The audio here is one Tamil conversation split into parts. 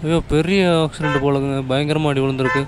ஐயோ பெரிய ஆக்சிடென்ட் போலங்க பயங்கரமாக அடி விழுந்திருக்கு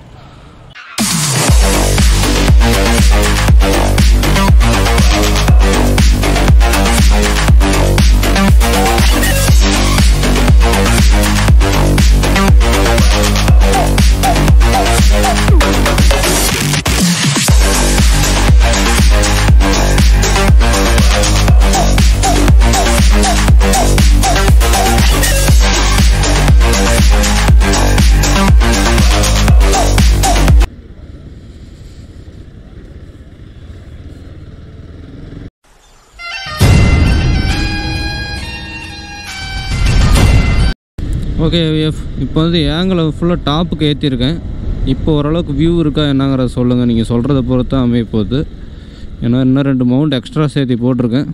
ஓகே விஎஃப் இப்போ வந்து ஏங்கில் ஃபுல்லாக டாப்புக்கு ஏற்றிருக்கேன் இப்போ ஓரளவுக்கு வியூ இருக்கா என்னங்கிறத சொல்லுங்கள் நீங்கள் சொல்கிறத பொறுத்து அமைய போகுது ஏன்னா இன்னும் ரெண்டு மவுண்ட் எக்ஸ்ட்ரா சேர்த்தி போட்டிருக்கேன்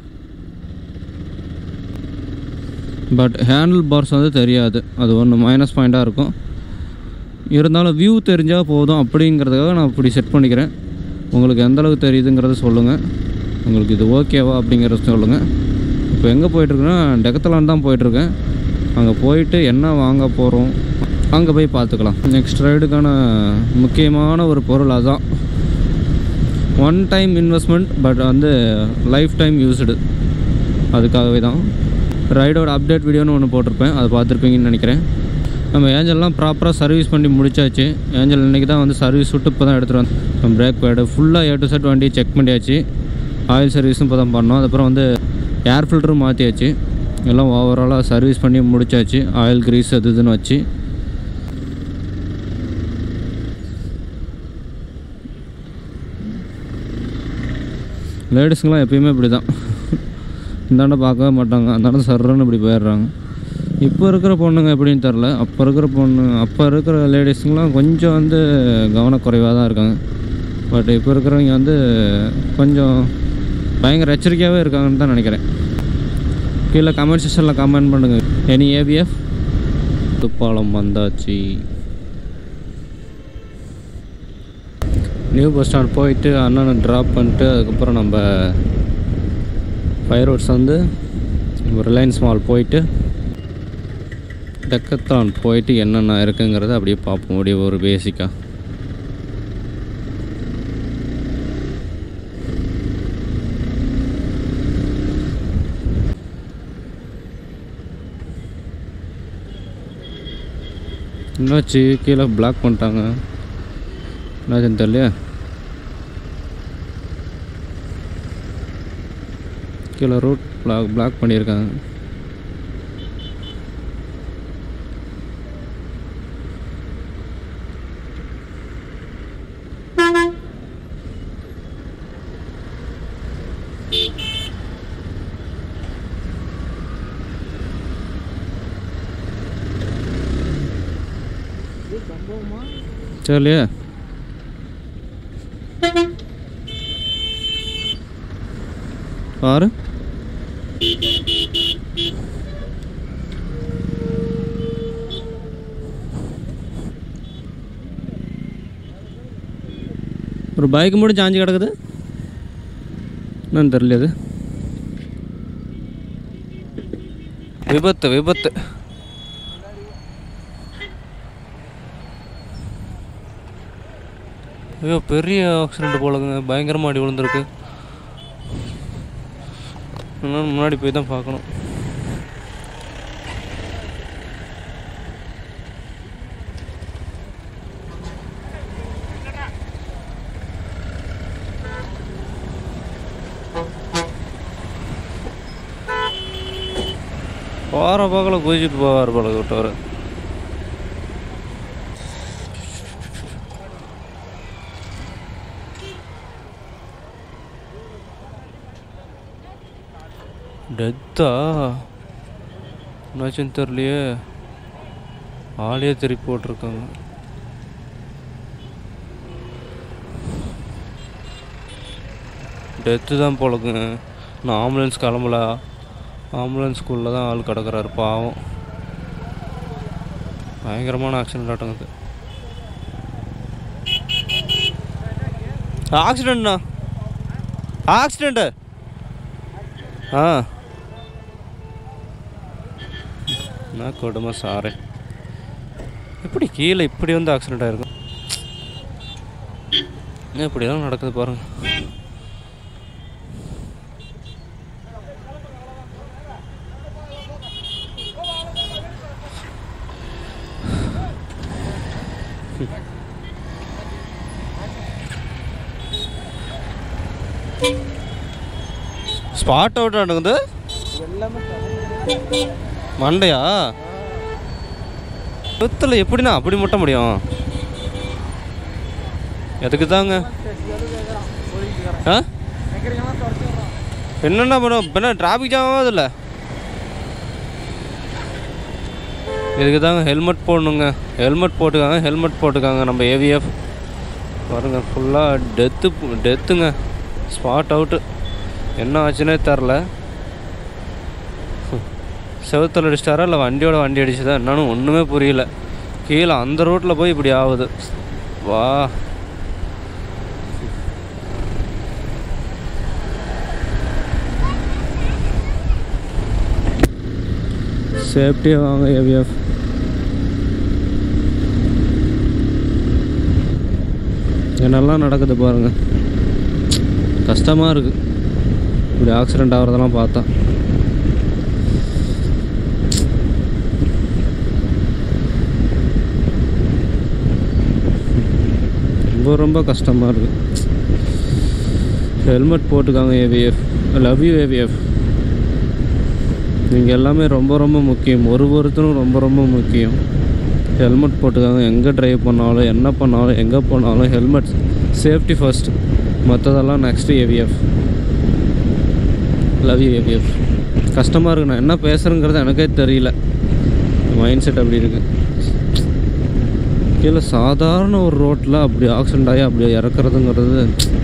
பட் ஹேண்டில் பார்ஸ் வந்து தெரியாது அது ஒன்று மைனஸ் பாயிண்ட்டாக இருக்கும் இருந்தாலும் வியூ தெரிஞ்சால் போதும் அப்படிங்கிறதுக்காக நான் இப்படி செட் பண்ணிக்கிறேன் உங்களுக்கு எந்த அளவுக்கு தெரியுதுங்கிறத சொல்லுங்கள் உங்களுக்கு இது ஓகேவா அப்படிங்கிறத சொல்லுங்கள் இப்போ எங்கே போயிட்டுருக்குன்னா டெக்கத்தலான் தான் போயிட்டுருக்கேன் அங்கே போயிட்டு என்ன வாங்க போகிறோம் அங்கே போய் பார்த்துக்கலாம் நெக்ஸ்ட் ரைடுக்கான முக்கியமான ஒரு பொருள் அதான் ஒன் டைம் இன்வெஸ்ட்மெண்ட் பட் வந்து லைஃப் டைம் யூஸ்டு அதுக்காகவே தான் ரைடோட அப்டேட் வீடியோன்னு ஒன்று போட்டிருப்பேன் அதை பார்த்துருப்பீங்கன்னு நினைக்கிறேன் நம்ம ஏஞ்சல்லாம் ப்ராப்பராக சர்வீஸ் பண்ணி முடிச்சாச்சு ஏஞ்சல் இன்றைக்கி தான் வந்து சர்வீஸ் விட்டு இப்போ தான் எடுத்துகிட்டு வந்தோம் பிரேக் பேடு ஃபுல்லாக ஏ டு செட் வண்டி செக் பண்ணியாச்சு ஆயில் சர்வீஸும் இப்போ தான் பண்ணோம் அதுக்கப்புறம் வந்து ஏர் ஃபில்டரும் மாற்றியாச்சு எல்லாம் ஓவராலாக சர்வீஸ் பண்ணி முடிச்சாச்சு ஆயில் கிரீஸ் அது இதுன்னு வச்சு லேடிஸுங்களாம் எப்பயுமே இப்படி தான் இந்தாண்ட பார்க்கவே மாட்டாங்க அந்தாண்ட சர்றன்னு இப்படி போயிடுறாங்க இப்போ இருக்கிற பொண்ணுங்க எப்படின்னு தெரில அப்போ இருக்கிற பொண்ணு அப்போ இருக்கிற லேடிஸுங்களாம் கொஞ்சம் வந்து கவனக்குறைவாக தான் இருக்காங்க பட் இப்போ இருக்கிறவங்க வந்து கொஞ்சம் பயங்கர எச்சரிக்கையாகவே இருக்காங்கன்னு தான் நினைக்கிறேன் கீழே கமெண்ட் செக்ஷனில் கமெண்ட் பண்ணுங்கள் எனி ஏபிஎஃப் துப்பாலம் வந்தாச்சு நியூ பஸ் ஸ்டாண்ட் போயிட்டு அண்ணனை ட்ராப் பண்ணிட்டு அதுக்கப்புறம் நம்ம ஃபயர் ரோட்ஸ் வந்து ரிலையன்ஸ் மால் போயிட்டு டெக்கத்தான் போயிட்டு என்னென்ன இருக்குங்கிறத அப்படியே பார்ப்போம் அப்படியே ஒரு பேசிக்காக என்னாச்சு கீழே பிளாக் பண்ணிட்டாங்க என்னாச்சுன்னு தெரியலையா கீழே ரூட் பிளாக் பிளாக் பண்ணியிருக்காங்க தெரியலையா பாரு ஒரு பைக் மட்டும் சாஞ்சு கிடக்குது என்னன்னு தெரியல அது விபத்து விபத்து ஐயோ பெரிய ஆக்சிடென்ட் போலங்க பயங்கரமாக அடி விழுந்திருக்கு இன்னும் முன்னாடி போய் தான் பார்க்கணும் போகிற பார்க்கல குதிச்சுட்டு போவார் போல விட்டவர் டெத்தா என்னாச்சுன்னு தெரியலையே ஆளையே திருப்பி போட்டிருக்காங்க டெத்து தான் போலக்குங்க நான் ஆம்புலன்ஸ் கிளம்பல ஆம்புலன்ஸ் ஸ்கூலில் தான் ஆள் கிடக்குறாரு பாவம் பயங்கரமான ஆக்சிடென்ட் ஆட்டங்குது ஆக்சிடென்ட்ண்ணா ஆக்சிடெண்ட்டு ஆ என்ன கொடுமை சாரே எப்படி கீழே இப்படி வந்து ஆக்சிடெண்ட் ஆயிருக்கும் ஏன் இப்படிலாம் நடக்குது பாருங்க ஸ்பாட் அவுட் நடக்குது மண்டையா வித்தில் எப்படிண்ணா அப்படி முட்ட முடியும் எதுக்கு தாங்க ஆ என்னென்ன பண்ணும் என்ன டிராஃபிக் ஜாம் ஆகுதுல்ல இதுக்கு தாங்க ஹெல்மெட் போடணுங்க ஹெல்மெட் போட்டுக்காங்க ஹெல்மெட் போட்டுக்காங்க நம்ம ஏவிஎஃப் பாருங்க ஃபுல்லாக டெத்து டெத்துங்க ஸ்பாட் அவுட்டு என்ன ஆச்சுன்னே தெரில செவத்தில் அடிச்சிட்டாரா இல்லை வண்டியோட வண்டி அடிச்சுதா என்னன்னு ஒன்றுமே புரியல கீழே அந்த ரோட்டில் போய் இப்படி ஆகுது வா சேஃப்டியாக வாங்க ஏவிஎஃப் என்னெல்லாம் நடக்குது பாருங்கள் கஷ்டமாக இருக்குது இப்படி ஆக்சிடெண்ட் ஆகிறதெல்லாம் பார்த்தா ரொம்ப ரொம்ப கஷ்டமாக இருக்குது ஹெல்மெட் போட்டுக்காங்க ஏவிஎஃப் லவ் யூ ஏவிஎஃப் நீங்கள் எல்லாமே ரொம்ப ரொம்ப முக்கியம் ஒரு ஒருத்தரும் ரொம்ப ரொம்ப முக்கியம் ஹெல்மெட் போட்டுக்காங்க எங்கே ட்ரைவ் பண்ணாலும் என்ன பண்ணாலும் எங்கே போனாலும் ஹெல்மெட் சேஃப்டி ஃபர்ஸ்ட் மற்றதெல்லாம் next AVF love you AVF கஷ்டமாக இருக்கு நான் என்ன பேசுகிறேங்கிறது எனக்கே தெரியல மைண்ட் செட் அப்படி இருக்கு கீழே சாதாரண ஒரு ரோட்டில் அப்படி ஆக்சிடென்ட் ஆகி அப்படி இறக்குறதுங்கிறது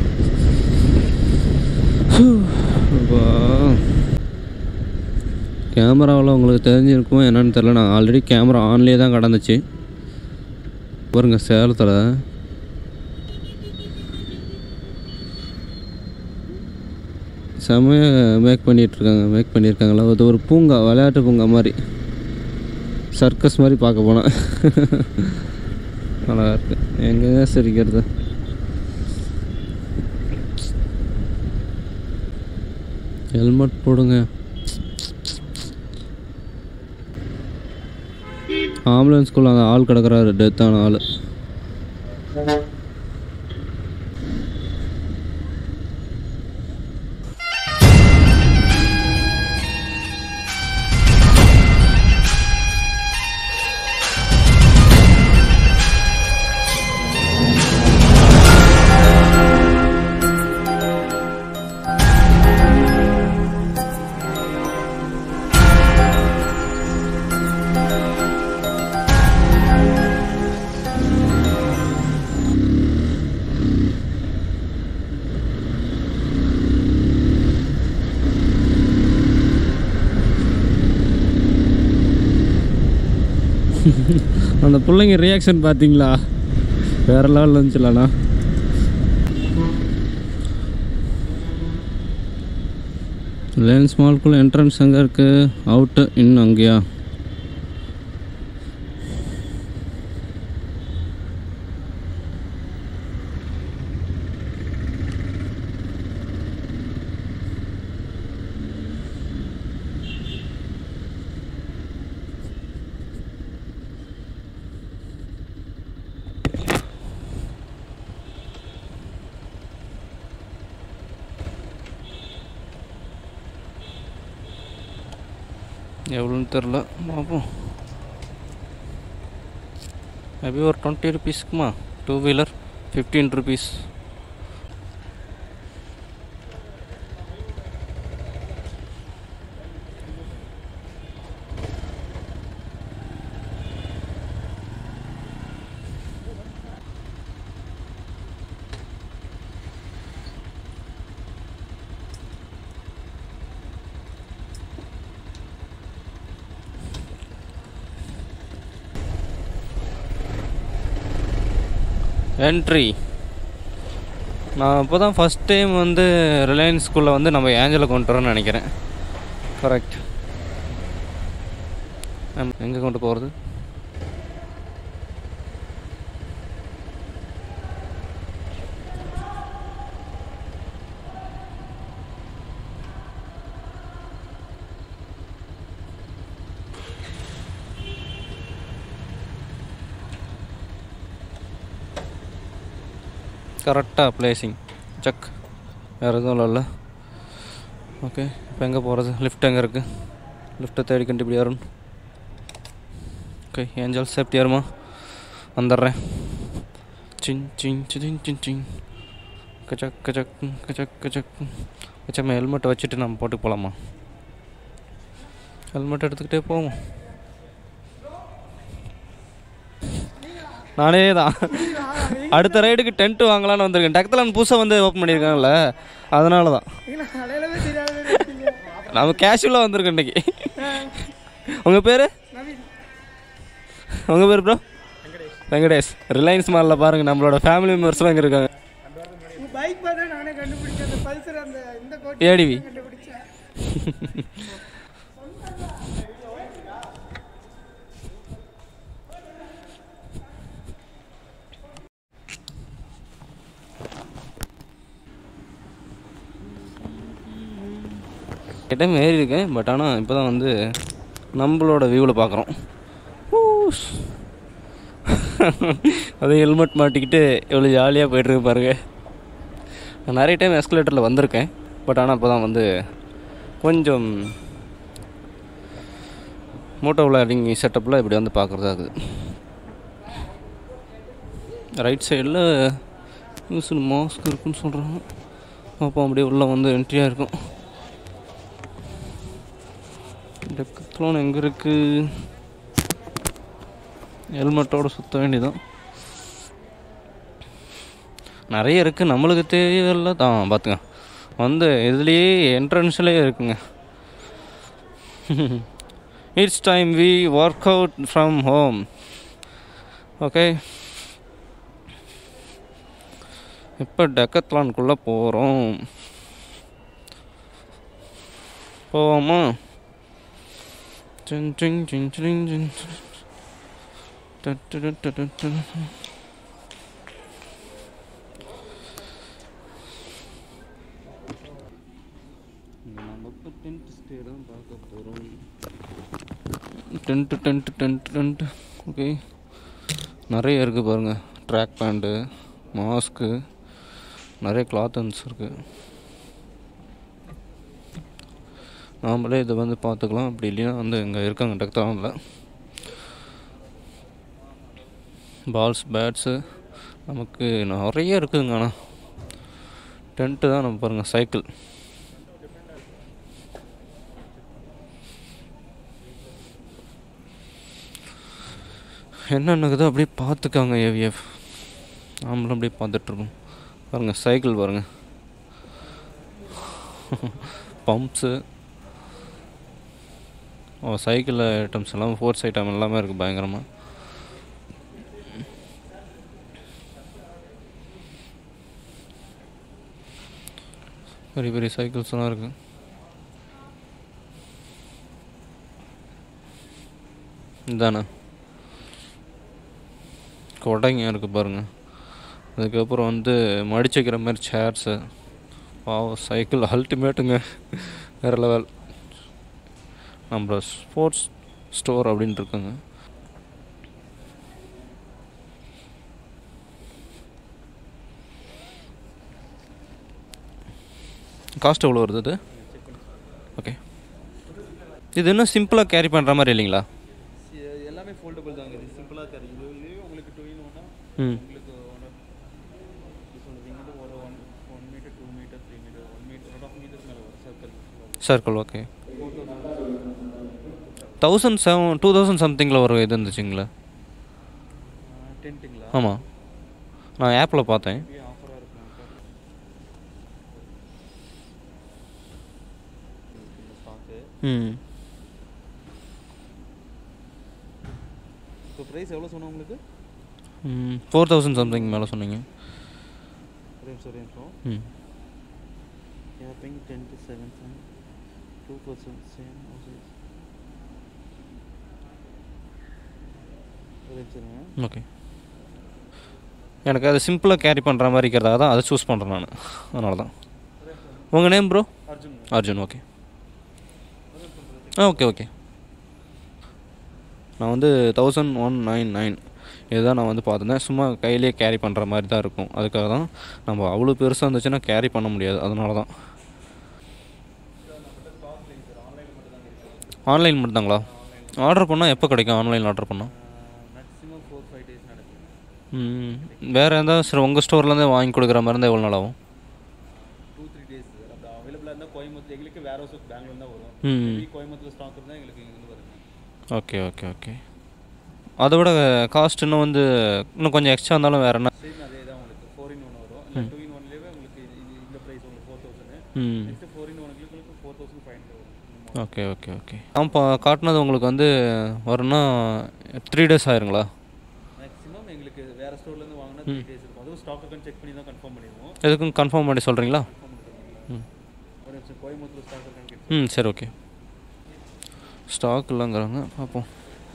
கேமராவில் உங்களுக்கு தெரிஞ்சிருக்கும் என்னன்னு தெரில நான் ஆல்ரெடி கேமரா ஆன்லேயே தான் கடந்துச்சு பாருங்க சேலத்தில் செமையாக மேக் பண்ணிகிட்ருக்காங்க மேக் பண்ணியிருக்காங்களா அது ஒரு பூங்கா விளையாட்டு பூங்கா மாதிரி சர்க்கஸ் மாதிரி பார்க்க போனேன் நல்லா இருக்கு எங்கேங்க சிரிக்கிறது ஹெல்மெட் போடுங்க ஆம்புலன்ஸ்குள்ள அந்த ஆள் கிடக்குறாரு டெத்தான ஆள் அந்த பிள்ளைங்க ரியாக்ஷன் பார்த்தீங்களா வேற லெவலில் இருந்துச்சுலண்ணா ரிலையன்ஸ் மால்குள்ளே என்ட்ரன்ஸ் எங்கே இருக்குது அவுட்டு இன்னும் அங்கேயா எவ்வளோன்னு தெரில பார்ப்போம் மேபி ஒரு டுவெண்ட்டி ருபீஸ்க்குமா two wheeler fifteen rupees entry நான் இப்போ தான் ஃபஸ்ட் டைம் வந்து ரிலையன்ஸ் ஸ்கூலில் வந்து நம்ம ஏஞ்சலை கொண்டு வரோன்னு நினைக்கிறேன் கரெக்ட் எங்கே கொண்டு போகிறது கரெக்டாக ப்ளேசிங் செக் வேறு எதுவும் இல்லைல்ல ஓகே இப்போ எங்கே போகிறது லிஃப்ட் எங்கே இருக்குது லிஃப்ட்டை தேடி கண்டுபிடி யாரும் ஓகே ஏஞ்சல் சேஃப்டி யாருமா வந்துடுறேன் சின் சின் சின் சின் சின் கச்சக் கச்சக் கச்சக் கச்சக் கச்சம்மா ஹெல்மெட்டை வச்சுட்டு நம்ம போட்டு போகலாமா ஹெல்மெட் எடுத்துக்கிட்டே போவோம் நானே தான் அடுத்த ரைடுக்கு டென்ட் வாங்கலாம்னு வந்திருக்கேன் டக்தலான் புதுசாக வந்து ஓப்பன் பண்ணியிருக்காங்கல்ல அதனால தான் அடையாளமே தெரியாத நம்ம கேஷுவலாக வந்திருக்கோம் இன்னைக்கு உங்கள் பேர் உங்கள் பேர் ப்ரோ வெங்கடேஷ் ரிலையன்ஸ் மாலில் பாருங்கள் நம்மளோட ஃபேமிலி மெம்பர்ஸ்லாம் இங்கே இருக்காங்க உங்க பைக் பார்த்தா நானே கண்டுபிடிச்சேன் அந்த பல்சர் அந்த இந்த கோட்டை ஏடிவி கண்டுபிடிச்சேன் கிட்ட ஏறி இருக்கேன் பட் ஆனால் இப்போ தான் வந்து நம்மளோட வியூவில் பார்க்குறோம் அது ஹெல்மெட் மாட்டிக்கிட்டு எவ்வளோ ஜாலியாக போயிட்டுருக்கு பாருங்க நான் நிறைய டைம் எஸ்கலேட்டரில் வந்திருக்கேன் பட் ஆனால் இப்போ தான் வந்து கொஞ்சம் மோட்டோ விளையாடிங் செட்டப்பில் இப்படி வந்து பார்க்குறதா இருக்குது ரைட் சைடில் யூஸ் மாஸ்க் இருக்குன்னு சொல்கிறாங்க அப்போ அப்படியே உள்ளே வந்து என்ட்ரியாக இருக்கும் டெக்கத்லோன் எங்கே இருக்குது ஹெல்மெட்டோட சுற்ற வேண்டியதான் நிறைய இருக்குது நம்மளுக்கு தேவையில்ல தான் பார்த்துங்க வந்து இதுலேயே என்ட்ரன்ஸ்லேயே இருக்குங்க it's time we work out from home okay இப்போ டெக்கத்லான்குள்ளே போகிறோம் போவோமா Dun, dun, dun, dun, dun. Dun, dun, dun, dun, dun, dun. Tent tent tent tent okay நிறைய இருக்குது பாருங்கள் ட்ராக் பேண்ட்டு மாஸ்க்கு நிறைய கிளாத்தன்ஸ் இருக்குது நாமளே இதை வந்து பார்த்துக்கலாம் அப்படி இல்லைன்னா வந்து இங்கே இருக்காங்க டெக்தானில் பால்ஸ் பேட்ஸு நமக்கு நிறைய இருக்குதுங்க ஆனால் டென்ட்டு தான் நம்ம பாருங்கள் சைக்கிள் என்னென்னக்குதோ அப்படியே பார்த்துக்காங்க ஏவிஎஃப் நாமளும் அப்படியே பார்த்துட்ருக்கோம் பாருங்கள் சைக்கிள் பாருங்கள் பம்ப்ஸு ஓ சைக்கிள் ஐட்டம்ஸ் எல்லாம் ஃபோர்ஸ் ஐட்டம் எல்லாமே இருக்குது பயங்கரமாக பெரிய பெரிய சைக்கிள்ஸ்லாம் இருக்குது இதானே கொடைங்க இருக்குது பாருங்கள் அதுக்கப்புறம் வந்து மடிச்சு வைக்கிற மாதிரி சேர்ஸு பாவ சைக்கிள் அல்டிமேட்டுங்க வேறு லெவல் நம்ம ஸ்போர்ட்ஸ் ஸ்டோர் அப்படின்னு இருக்காங்க காஸ்ட் எவ்வளோ வருது இது ஓகே இது இன்னும் சிம்பிளாக கேரி பண்ணுற மாதிரி இல்லைங்களா எல்லாமே ஃபோல்டபுள் தாங்க இது சிம்பிளாக தரும் இது இதுவே உங்களுக்கு டூ இன் ஒன்னா ம் உங்களுக்கு ஒரு சொல்லுவீங்க ஒரு one one metre two metre three metre one metre one half metres மேலே வரும் circle circle okay thousand seven two thousand சம்திங்கில் ஒரு இது இருந்துச்சுங்களா டென்ட்டுங்களா ஆமாம் நான் ஆப்பில் பார்த்தேன் இப்பயே ஆஃபராக இருக்கும் ஸ்டாக்கு ம் இப்போ ப்ரைஸ் எவ்வளோ சொன்னோம் உங்களுக்கு ஃபோர் தௌசண்ட் சம்திங் மேலே சொன்னீங்க ஒரு நிமிஷம் ஒரு நிமிஷம் ம் capping ten to seven seven two percent same ஒரு நிமிஷம் இருங்க. ஓகே எனக்கு அது சிம்பிளாக கேரி பண்ணுற மாதிரி இருக்கிறதாக தான் அதை சூஸ் பண்ணுறேன் நான் அதனால தான் உங்கள் name bro Arjun Arjun okay ஆ ஓகே ஓகே நான் வந்து தௌசண்ட் ஒன் நைன் நைன் இதுதான் நான் வந்து பார்த்துருந்தேன் சும்மா கையிலேயே கேரி பண்ணுற மாதிரி தான் இருக்கும் அதுக்காக தான் நம்ம அவ்வளோ பெருசாக இருந்துச்சுன்னா கேரி பண்ண முடியாது அதனால தான் ஆன்லைன் மட்டும்தாங்களா ஆர்டர் பண்ணால் எப்போ கிடைக்கும் ஆன்லைனில் ஆர்டர் பண்ணால் மேக்ஸிமம் ஃபோர் ஃபைவ் டேஸ் நடக்கும் ம் வேறு எதாவது சரி உங்கள் ஸ்டோர்லேருந்தே வாங்கி கொடுக்குற மாதிரி இருந்தால் எவ்வளோ நாள் ஆகும் டூ த்ரீ டேஸ் அப்படி அவைலபிளாக இருந்தால் கோயம்புத்தூர் எங்களுக்கு வேற ஹவுஸ் பெங்களூர் தான் வரும் ம் Maybe கோயம்புத்தூர் ஸ்டாக் இருந்தால் எங்களுக்கு இங்கிருந்து வருங்க ஓகே ஓகே ஓகே அதை விட காஸ்ட் இன்னும் வந்து இன்னும் கொஞ்சம் எக்ஸ்ட்ரா இருந்தாலும் வேறு என்ன சேம் அதே தான் உங்களுக்கு ஃபோர் இன் ஒன் வரும் இல்லை டூ இன் ஒன்லேயே உங்களுக்கு இது- இது- இந்த ப்ரைஸ் உங்களுக்கு ஃபோர் தௌசண்ட் ம் நெக்ஸ்ட் ஃபோர் இன் ஒனுக்கு உங்களுக்கு ஃபோர் தௌசண்ட் ஃபைவ் ஹண்ட்ரட் வரும் ஓகே ஓகே ஓகே ஆமாப்பா காட்டினது உங்களுக்கு வந்து வரும்னா த்ரீ டேஸ் ஆயிருங்களா மேக்ஸிமம் எங்களுக்கு வேற ஸ்டோர்லேருந்து வாங்கினா த்ரீ டேஸ் இருக்கும் அதுவும் ஸ்டாக் அக்கௌண்ட் செக் பண்ணி தான் கன்ஃபார்ம் பண்ணிடுவோம் எதுக்கும் கன்ஃபார்ம் பண்ணி சொல்கிறீங்களா கன்ஃபார்ம் பண்ணிடுவோம் ம் ஒரு நிமிஷம் கோயம்புத்தூர் ஸ்டாக் அக்கௌண்ட் கேட்டு ம் சரி ஓகே ஸ்டாக் இல்லைங்கிறாங்க பார்ப்போம்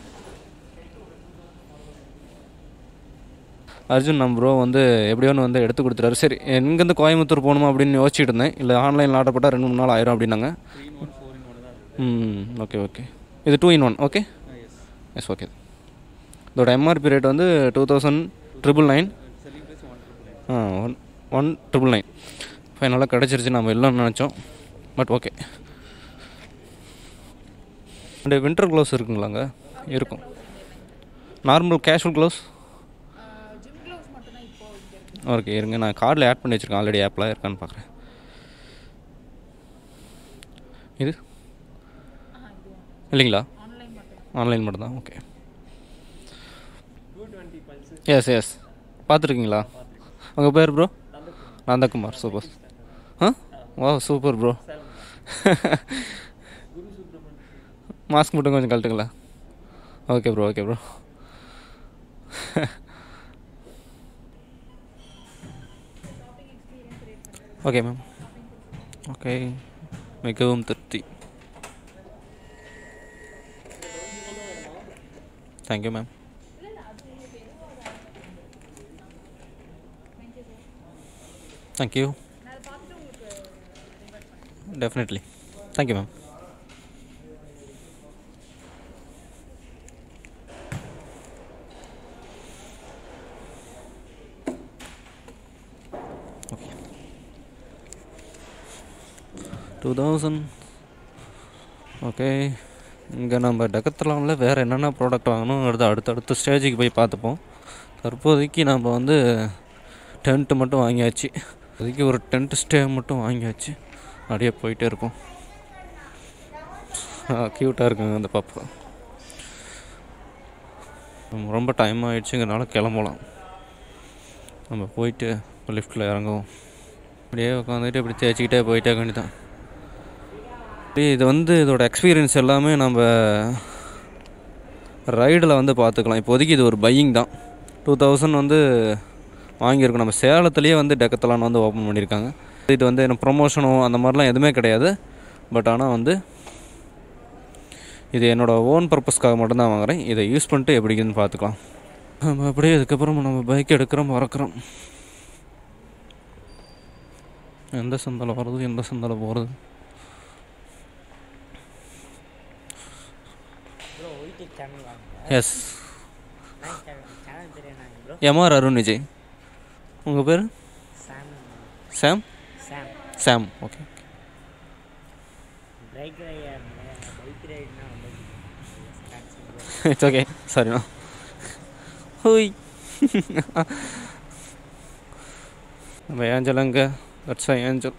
அர்ஜுன் நம்ம ப்ரோ வந்து எப்படியோன்னு வந்து எடுத்து கொடுத்துட்டாரு சரி எங்கேருந்து கோயம்புத்தூர் போகணுமா அப்படின்னு யோசிச்சுட்டு இருந்தேன் இல்லை ஆன்லைனில் ஆர்டர் போட்டால் ரெண்டு மூணு நாள் ஆயிரும் அப்படின்னாங்க three in one four in one தான் இருக்குது ம் ஓகே ஓகே இது two in one okay yes yes okay இதோட எம்ஆர்பி ரேட் வந்து two thousand triple nine selling price one triple nine ஆ ஒன் ஒன் ட்ரிபிள் நைன் ஃபைனலாக கிடச்சிருச்சு நம்ம எல்லாம் நினச்சோம் but okay and winter gloves இருக்குங்களாங்க இருக்கும் normal casual gloves gym gloves மட்டும் தான் இப்போ இங்கே இருக்கு ஓகே இருங்க நான் கார்டில் ஆட் பண்ணி வச்சுருக்கேன் ஆல்ரெடி ஆப்பில் இருக்கான்னு பார்க்குறேன் இது ஆ இது இல்லைங்களா ஆன்லைன் மட்டும் ஆன்லைன் மட்டும் தான் ஓகே எஸ் எஸ் பார்த்துருக்கீங்களா உங்கள் பேர் ப்ரோ நந்தகுமார் சூப்பர் ஆ வா சூப்பர் ப்ரோ மாஸ்க் மட்டும் கொஞ்சம் கழட்டுங்களா okay bro okay bro okay ma'am okay மிகவும் திருப்தி thank you ma'am thank you definitely thank you ma'am okay two thousand okay இங்கே நம்ம டெக்கத்லானில் வேறு என்னென்ன ப்ராடக்ட் வாங்கணுங்கிறது அடுத்தடுத்த ஸ்டேஜுக்கு போய் பார்த்துப்போம் தற்போதைக்கு நம்ம வந்து டென்ட்டு மட்டும் வாங்கியாச்சு இப்போதைக்கு ஒரு டென்ட் ஸ்டே மட்டும் வாங்கியாச்சு அப்படியே போயிட்டே இருப்போம் க்யூட்டாக இருக்குங்க அந்த பாப்பா நம்ம ரொம்ப டைம் ஆகிடுச்சுங்கிறனால கிளம்பலாம் நம்ம போயிட்டு லிஃப்ட்டில் இறங்குவோம் அப்படியே உட்காந்துட்டு இப்படி தேய்ச்சிக்கிட்டே போயிட்டே வேண்டியதான் அப்படியே இது வந்து இதோட எக்ஸ்பீரியன்ஸ் எல்லாமே நம்ம ரைடில் வந்து பார்த்துக்கலாம் இப்போதைக்கு இது ஒரு பையிங் தான் டூ தௌசண்ட் வந்து வாங்கியிருக்கோம் நம்ம சேலத்துலேயே வந்து டெக்கத்தலான் வந்து ஓப்பன் பண்ணியிருக்காங்க இது வந்து என்ன ப்ரொமோஷனோ அந்த மாதிரிலாம் எதுவுமே கிடையாது பட் ஆனால் வந்து இது என்னோடய ஓன் பர்பஸ்க்காக மட்டும்தான் வாங்குறேன் இதை யூஸ் பண்ணிட்டு எப்படி இருக்குதுன்னு பார்த்துக்கலாம் நம்ம அப்படியே இதுக்கப்புறம் நம்ம பைக் எடுக்கிறோம் மறக்கிறோம் எந்த சந்தலை வர்றது எந்த சந்தலை போகிறது ப்ரோ ஒய்டி சேனல் வாங்க எஸ் நான் சேனல் சேனல் பேர் என்னங்க ப்ரோ எம்ஆர் அருண் விஜய் உங்கள் பேர் Sam Sam Sam Sam okay bike rider bike ரைடுனா ரொம்ப பிடிக்கும் இட்ஸ் ஓகே சாரிண்ணா ஹோய் நம்ம ஏஞ்சல் அங்கே தட்ஸ் ஏஞ்சல்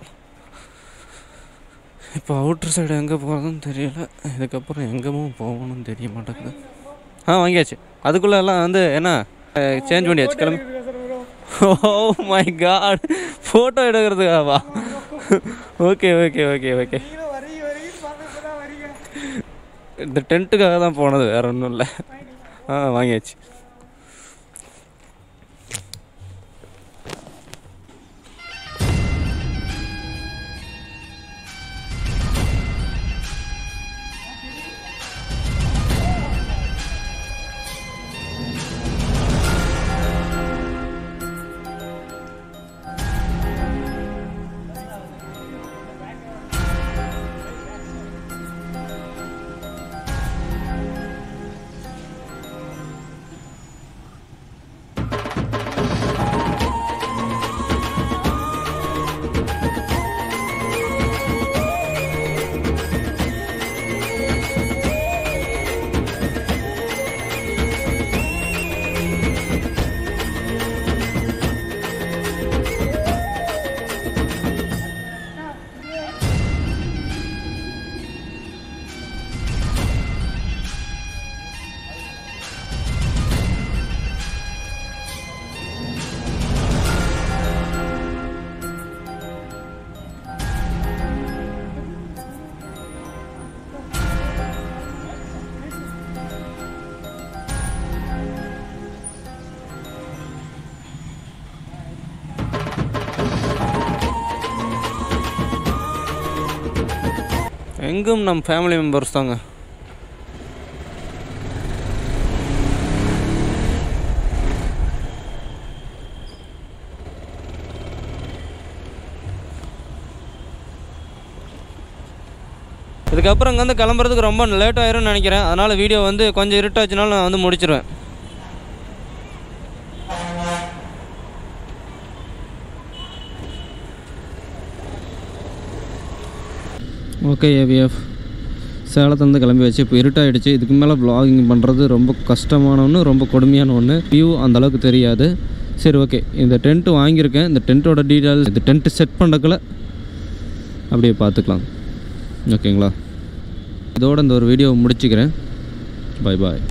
இப்போ அவுட்ரு சைடு எங்கே போகிறதுன்னு தெரியல இதுக்கப்புறம் எங்கேவும் போகணும்னு தெரிய மாட்டேங்குது ஆ வாங்கியாச்சு அதுக்குள்ளே எல்லாம் வந்து என்ன சேஞ்ச் பண்ணியாச்சு கிளம்பி ஓ மை காட் ஃபோட்டோ எடுக்கிறதுக்காவா ஓகே ஓகே ஓகே ஓகே நீங்களும் வரீங்க வரீங்கன்னு பார்த்துட்டு தான் வரீங்க இந்த டென்ட்டுக்காக தான் போனது வேற ஒன்றும் இல்லை ஆ வாங்கியாச்சு எங்கும் நம் ஃபேமிலி மெம்பர்ஸ் தாங்க இதுக்கப்புறம் இங்கேருந்து கிளம்புறதுக்கு ரொம்ப லேட் ஆயிரும்னு நினைக்கிறேன் அதனால் வீடியோ வந்து கொஞ்சம் இருட்டாச்சுனாலும் நான் வந்து முடிச்சிருவேன் ஓகே ஏவிஎஃப் சேலத்துலேருந்து கிளம்பி வச்சு இப்போ இருட்டாயிடுச்சு இதுக்கு மேலே vlogging பண்ணுறது ரொம்ப கஷ்டமான ஒன்று ரொம்ப கொடுமையான ஒன்று வியூ அந்த அளவுக்கு தெரியாது சரி ஓகே இந்த டென்ட்டு வாங்கியிருக்கேன் இந்த டென்ட்டோட டீட்டெயில்ஸ் இந்த டென்ட்டு செட் பண்ணக்குள்ள அப்படியே பார்த்துக்கலாம் ஓகேங்களா இதோட இந்த ஒரு வீடியோவை முடிச்சுக்கிறேன் பை பாய்